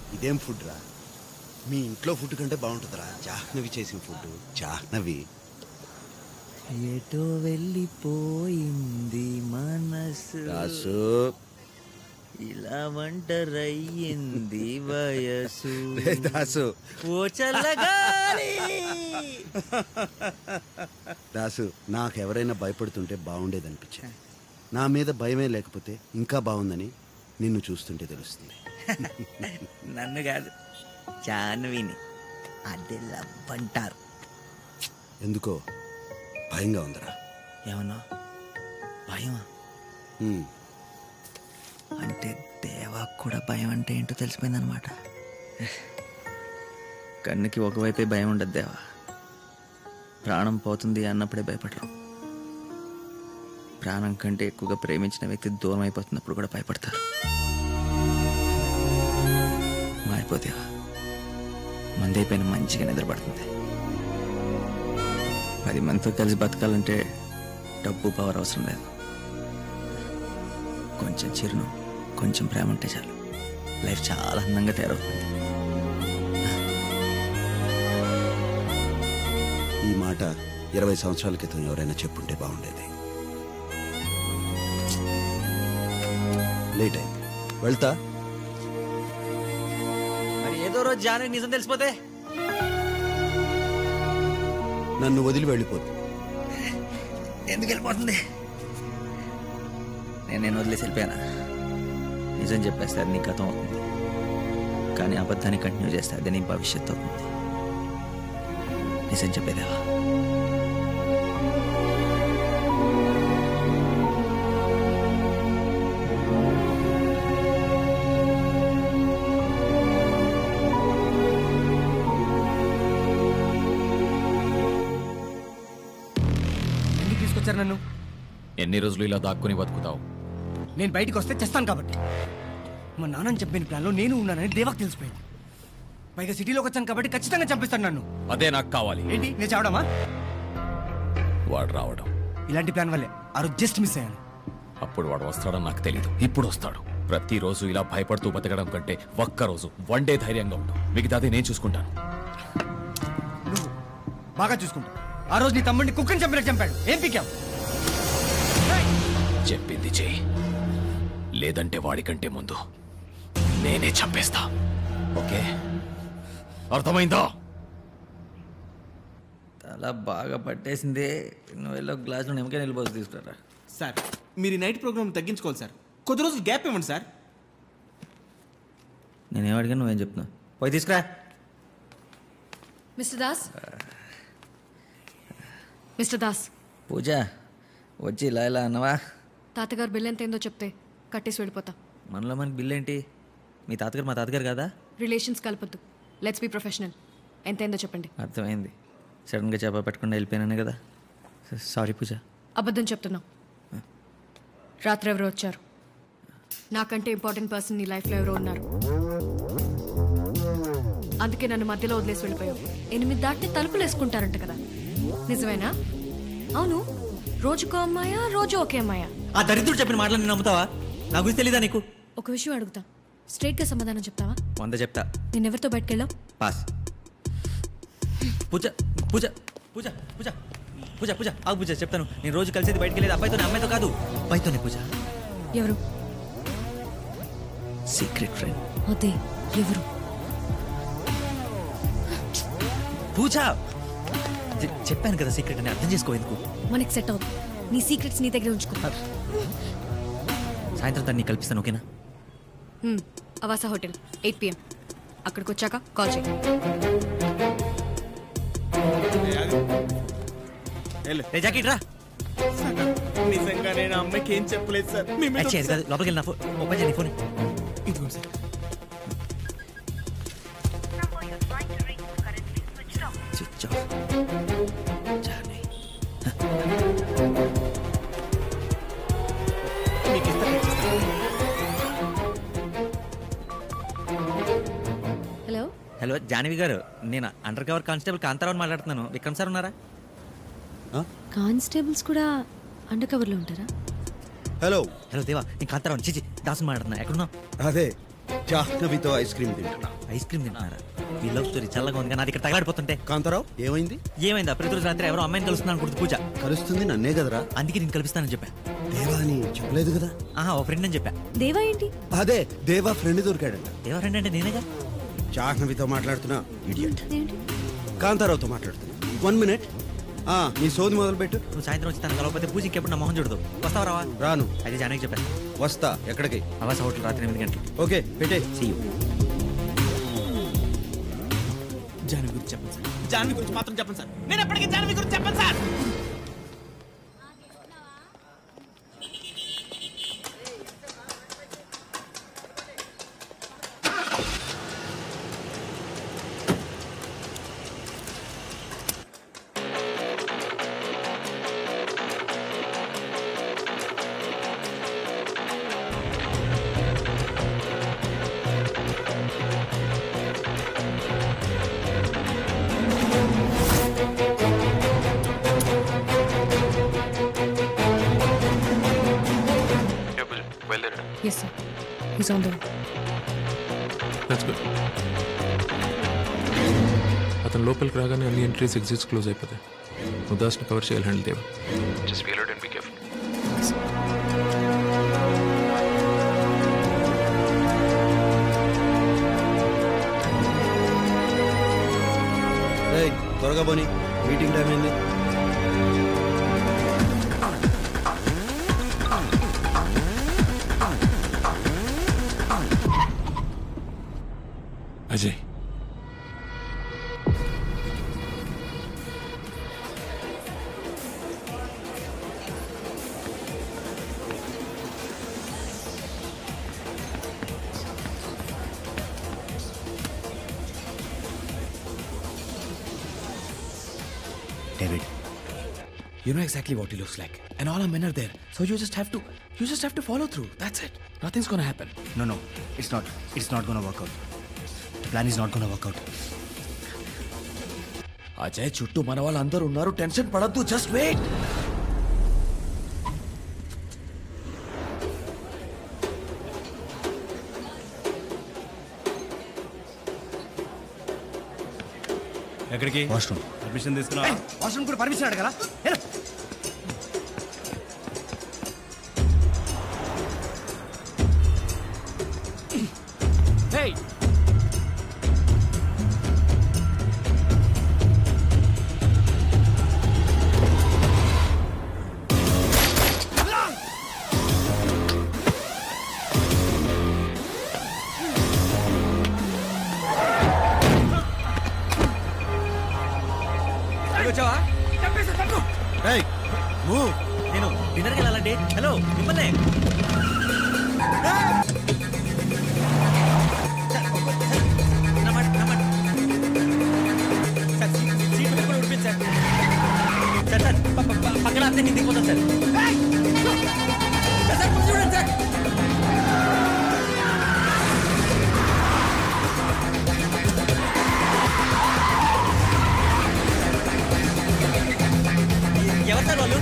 ఇదేం ఫుడ్ రా మీ ఇంట్లో ఫుడ్ కంటే బాగుంటుందిరా జాహ్నవి చేసిన ఫుడ్ జాహ్నవి ఎటో వెళ్ళిపోయింది మనసు రాసు ఇలా ఒంటరయ్యింది వయసు రే దాసు ఓ చల్లగాలి దాసు నాకు ఎవరైనా భయపడుతుంటే బాగుండేది అనిపించింది నా మీద భయమే లేకపోతే ఇంకా బాగుందని నిన్ను చూస్తుంటే తెలుస్తుంది నన్ను కాదు జాన్విని అది లవ్ అంటారు ఎందుకో భయంగా ఉందిరా ఏమన్నా భయమా హ్మ్. అంటే దేవా కూడా భయం అంటే ఏంటో తెలిసిపోయిందనమాట కన్నుకి ఒకవైపే భయం ఉండదు దేవా ప్రాణం పోతుంది అన్నప్పుడే భయపడరు ప్రాణం కంటే ఎక్కువగా ప్రేమించిన వ్యక్తి దూరం అయిపోతున్నప్పుడు కూడా భయపడతారు మారిపోతేవా మందైపోయిన మంచిగా నిద్రపడుతుంది పది మందితో కలిసి బతకాలంటే డబ్బు పవర్ అవసరం లేదు కొంచెం చిరును కొంచెం ప్రేమ ఉంటే చాలు లైఫ్ చాలా అందంగా తయారవుతుంది ఈ మాట ఇరవై సంవత్సరాల క్రితం ఎవరైనా చెప్పుంటే బాగుండేది లేట్ అయింది వెళ్తా మరి ఏదో రోజు జానకి నిజం తెలిసిపోతే నన్ను వదిలి వెళ్ళిపోద్దు ఎందుకు వెళ్ళిపోతుంది నేను నేను వదిలేసి వెళ్ళిపోయానా నిజం చెప్పేస్తే అది నీ గతం అవుతుంది కానీ అబద్ధాన్ని కంటిన్యూ చేస్తే అది నీ భవిష్యత్తు అవుతుంది నిజం చెప్పేదేవా ఎందుకు తీసుకొచ్చారు నన్ను ఎన్ని రోజులు ఇలా దాక్కుని బతుకుతావు నేను బయటికి వస్తే చేస్తాను కాబట్టి మా నాన్నని చంపిన ప్లాన్లో నేను ఉన్నానని దేవాకు తెలిసిపోయింది పైగా సిటీలోకి వచ్చాను కాబట్టి ఖచ్చితంగా చంపిస్తాను నన్ను అదే నాకు కావాలి ఏంటి నేను చావడమా వాడు రావడం ఇలాంటి ప్లాన్ వల్లే ఆ రోజు జస్ట్ మిస్ అయ్యాను అప్పుడు వాడు వస్తాడని నాకు తెలియదు ఇప్పుడు వస్తాడు ప్రతిరోజు ఇలా భయపడుతూ బతకడం కంటే ఒక్కరోజు వన్ డే ధైర్యంగా ఉండు మిగతాది నేను చూసుకుంటాను నువ్వు బాగా చూసుకుంటా ఆ రోజు నీ తమ్ముడిని కుక్కని చంపినట్టు చంపాడు ఏం పీకావు చెప్పింది చెయ్యి లేదంటే వాడికంటే ముందు నేనే చంపేస్తా ఓకే అర్థమైందా తల బాగా పట్టేసింది నువ్వు వెళ్ళి ఒక గ్లాసులో నిమ్మకాయ నిలబోసి తీసుకురా సార్ మీరు ఈ నైట్ ప్రోగ్రామ్ తగ్గించుకోవాలి సార్ కొద్ది రోజులు గ్యాప్ ఇవ్వండి సార్ నేనేం అడిగాను నువ్వేం చెప్తున్నావు పోయి తీసుకురా మిస్టర్ దాస్ మిస్టర్ దాస్ పూజ వచ్చి ఇలా ఇలా అన్నవా తాతగారు బిల్ ఎంత ఏందో చెప్తే కట్టేసి వెళ్ళిపోతా మనలో మనకి బిల్ ఏంటి మీ తాతగారు మా తాతగారు కాదా రిలేషన్స్ కలపొద్దు లెట్స్ బి ప్రొఫెషనల్ ఎంత ఏందో చెప్పండి అర్థమైంది సడన్గా చేప పెట్టకుండా వెళ్ళిపోయానే కదా సారీ పూజ అబద్ధం చెప్తున్నావు రాత్రి ఎవరో వచ్చారు నాకంటే ఇంపార్టెంట్ పర్సన్ నీ లైఫ్లో ఎవరో ఉన్నారు అందుకే నన్ను మధ్యలో వదిలేసి వెళ్ళిపోయావు ఎనిమిది దాటితే తలుపులు వేసుకుంటారంట కదా నిజమేనా అవును రోజుకో అమ్మాయా రోజు ఒకే అమ్మాయా ఆ దరిద్రుడు చెప్పిన మాటలు నేను నమ్ముతావా నా గురించి తెలీదా నీకు ఒక విషయం అడుగుతా స్ట్రైట్గా సమాధానం చెప్తావా వంద చెప్తా నేను ఎవరితో బయటకెళ్ళావు పాస్ పూజ పూజ పూజ పూజ పూజ పూజ ఆగు పూజ చెప్తాను నేను రోజు కలిసేది బయటికి వెళ్ళేది అబ్బాయితో అమ్మాయితో కాదు అబ్బాయితోనే పూజ ఎవరు సీక్రెట్ ఫ్రెండ్ అదే ఎవరు పూజ చె- చెప్పాను కదా సీక్రెట్ అని అర్థం చేసుకో ఎందుకు మనకి సెట్ అవుతుంది నీ సీక్రెట్స్ నీ దగ్గర ఉంచుకో సాయంత్రం తను నీకు కల్పిస్తాను ఓకేనా హ్మ్, అవాసా హోటల్ ఎయిట్ పిఎం అక్కడికి వచ్చాక కాల్ చేయి రే జాకెట్ రా నిజంగా నేను ఆ అమ్మాయికి ఏం చెప్పలేదు సార్ మీ మీద అచ్చే, అది కాదు లోపలికి వెళ్ళి నా ఫోన్ ఓపెన్ చేయండి ఫోన్ ఇదిగోండి సార్ స్విచ్ ఆఫ్ జానీ మీకు ఇస్తా కట్ చేస్తాను. హలో హలో జానవి గారు నేను అండర్ కవర్ కానిస్టేబుల్ కాంతారావు మాట్లాడుతున్నాను విక్రమ్ సార్ ఉన్నారా కానిస్టేబుల్స్ కూడా అండర్ కవర్లో ఉంటారా హలో హలో దేవా నేను కాంతారావు చిచి దాసు మాట్లాడుతున్నా ఎక్కడున్నావు అదే జాహ్నవితో ఐస్ క్రీమ్ తింటున్నా ఐస్ క్రీమ్ తింటున్నారా ఈ లవ్ స్టోరీ చల్లగా ఉంది కానీ అది ఇక్కడ తగలాడిపోతుంటే కాంతారావు ఏమైంది ఏమైందా ప్రతిరోజు రాత్రి ఎవరో అమ్మాయిని కలుస్తున్నాను గుర్తు పూజ కలుస్తుంది నన్నే కదరా అందుకే నేను కల్పిస్తానని చెప్పా దేవా అని చెప్పలేదు కదా ఆహా ఓ ఫ్రెండ్ అని చెప్పా దేవా ఏంటి అదే దేవా ఫ్రెండ్ దొరికాడంట దేవా ఫ్రెండ్ అంటే నేనేగా జాహ్నవితో మాట్లాడుతున్నా ఇడియట్ ఏంటి కాంతారావుతో మాట్లాడుతున్నా వన్ మినిట్ ఆ నీ సోది మొదలుపెట్టు నువ్వు సాయంత్రం వచ్చి తను కలవకపోతే పూజ ఇంకెప్పుడు నా మొహం చూడదు వస్తావా రావా రాను అది జానకి చెప్పాను వస్తా ఎక్కడికి అవాస హోటల్ రాత్రి ఎనిమిది గంటలకి ఓకే పెట్టే See you. జాన్వి గురించి చెప్పండి సార్ జాన్వి గురించి మాత్రం చెప్పండి సార్ నేను ఎప్పటికీ జాన్వి గురించి చెప్పండి సార్ బయలుదేరా yes sir is on the that's good అతను లోపలికి రాగానే అన్ని ఎంట్రీస్ ఎగ్జిట్స్ క్లోజ్ అయిపోతాయి ఉదాస్ని కవర్ చేయాలి handle Dev just feel out and be careful రేయ్ త్వరగా పోని మీటింగ్ టైం అయింది Ajay David, you know exactly what he looks like, and all our men are there. So you just have to, you just have to follow through. That's it. Nothing's gonna happen. No, no, it's not. It's not gonna work out. The plan is not gonna work out. Ajay చుట్టూ మన వాళ్ళందరూ ఉన్నారు tension పడద్దు just wait ఎక్కడికి washroom permission తీసుకున్నా washroom కూడా permission అడగరా వెళ్ళు. వచ్చావా చంపేసా చంపు రేయ్ మూవ్ నేను డిన్నర్కి వెళ్ళాలండి హలో మిమ్మల్ని నా మాట, నా మాట. సార్, సీ- సీట్ మీద కూడా ఉడిపింది సార్. సార్, సార్, ప- ప- ప- పక్కన ఆపితే నేను దిగిపోతాను సార్. సార్, సార్, కొంచెం చూడండి సార్. ఎవరు సార్ వాళ్ళు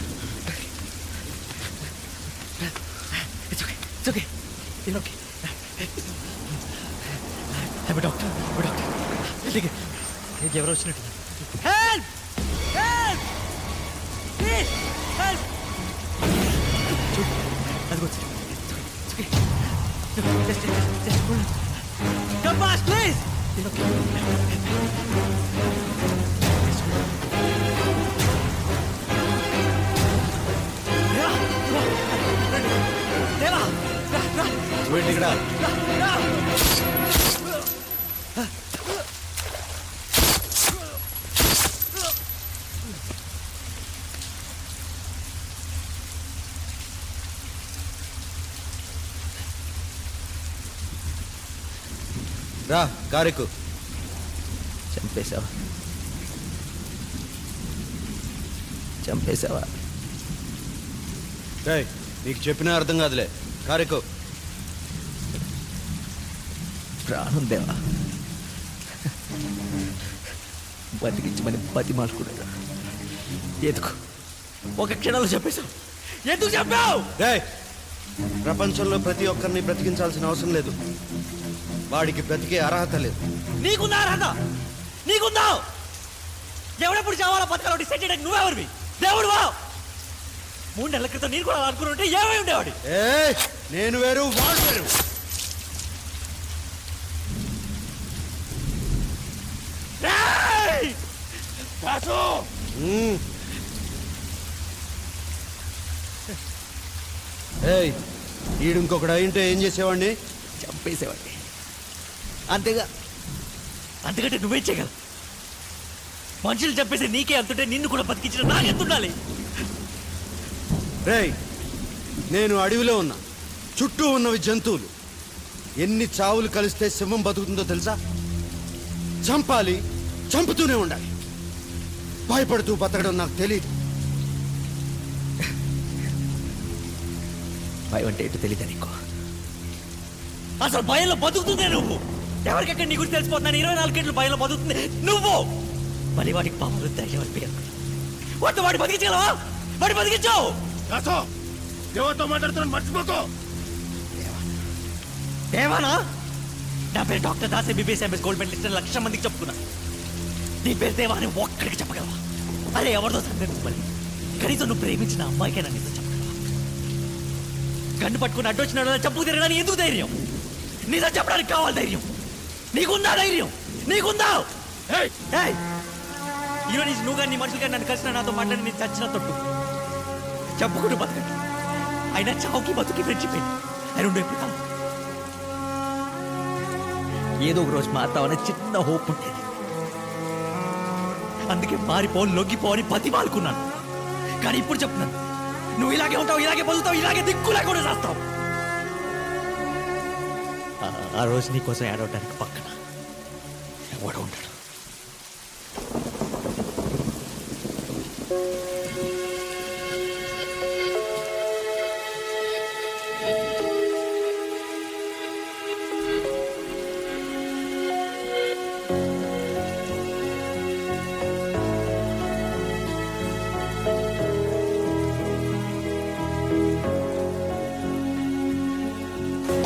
It's okay. It's okay. You're okay. Doctor doctor ఇంటికి నీకు ఎవరు వచ్చినట్టు హెల్ప్ హెల్ప్ ప్లీజ్ హెల్ప్ అదిగో వచ్చి just just come fast please Deva రా రా చూడండి ఇక్కడ రా రా కారెక్కు చంపేశావా చంపేశావా రేయ్ నీకు చెప్పినా అర్థం కాదులే కారెక్కు ప్రాణం దేవా బతికించమని బతి మార్చుకున్నాడు ఎందుకు ఒక క్షణంలో చెప్పేశావు ఎందుకు చెప్పావు రేయ్ ప్రపంచంలో ప్రతి ఒక్కరిని బ్రతికించాల్సిన అవసరం లేదు వాడికి బ్రతికే అర్హత లేదు నీకుందా అర్హత నీకుందా ఎవడెప్పుడు చావాలో బతకాలో డిసైడ్ చేయడానికి నువ్వెవరివి దేవుడు వా మూడు నెలల క్రితం నేను కూడా అలా అనుకుని ఉంటే ఏమై ఉండేవాడి ఏ నేను వేరు వాడు వేరు రేయ్! కాసు! మ్మ్. ఏయ్ ఈడు ఇంకొకడు అయింటే ఏం చేసేవాడిని చంపేసేవాడిని అంతేగా అంతకంటే నువ్వే చేయగలవు మనుషులు చంపేసి నీకే అంతుంటే నిన్ను కూడా బతికించిన నాకెంత ఉండాలి రేయ్ నేను అడవిలో ఉన్నా చుట్టూ ఉన్నవి జంతువులు ఎన్ని చావులు కలిస్తే సింహం బతుకుతుందో తెలుసా చంపాలి చంపుతూనే ఉండాలి భయపడుతూ బతకడం నాకు తెలియదు భయం అంటే ఏంటో తెలియదా నీకు అసలు భయంలో బతుకుతుందే నువ్వు ఎవరికెక్కడ నీ గురించి తెలిసిపోతున్నాను ఇరవై నాలుగు గంటలు భయంలో బతుకుతుంది నువ్వు మళ్ళీ వాడికి పాపలు ధైర్యం అనిపించారు వాడితో వాడి బతికించగలవా వాడి బతికించావు దేవతో మాట్లాడుతున్నాను మర్చిపోకో దేవానా నా పేరు doctor Das MBBS MS gold medalist అని లక్ష మందికి చెప్పుకున్నా నీ పేరు దేవా అని ఒక్కడికి చెప్పగలవా అరే ఎవరితో సంగతి మళ్ళీ కనీసం నువ్వు ప్రేమించిన అమ్మాయికైనా నీతో చెప్పగలవా గన్ను పట్టుకుని అడ్డొచ్చినాడు చెప్పు తిరగడానికి ఎందుకు ధైర్యం నీతో చెప్పడానికి కావాలి ధైర్యం నీకుందా ధైర్యం నీకుందా ఏయ్! ఏయ్! ఈరోజు నుంచి నువ్వు కానీ నీ మనుషులు కానీ నన్ను కలిసిన నాతో మాట్లాడి నేను చచ్చిన తొట్టు చెప్పుకుంటూ బతకండి అయినా చావుకి బతుకి ఫ్రెండ్షిప్ అయి రెండు ఎప్పుడు కాదు ఏదో ఒక రోజు మారుతావనే చిన్న హోప్ ఉండేది అందుకే మారిపో లొంగిపో అని బతిమాలుకున్నాను కానీ ఇప్పుడు చెప్తున్నాను నువ్వు ఇలాగే ఉంటావు ఇలాగే బతుకుతావు ఇలాగే దిక్కులా కూడా చేస్తావు ఆ- ఆ రోజు నీకోసం ఏడవడానికి పక్కన ఎవడ ఉంటాడు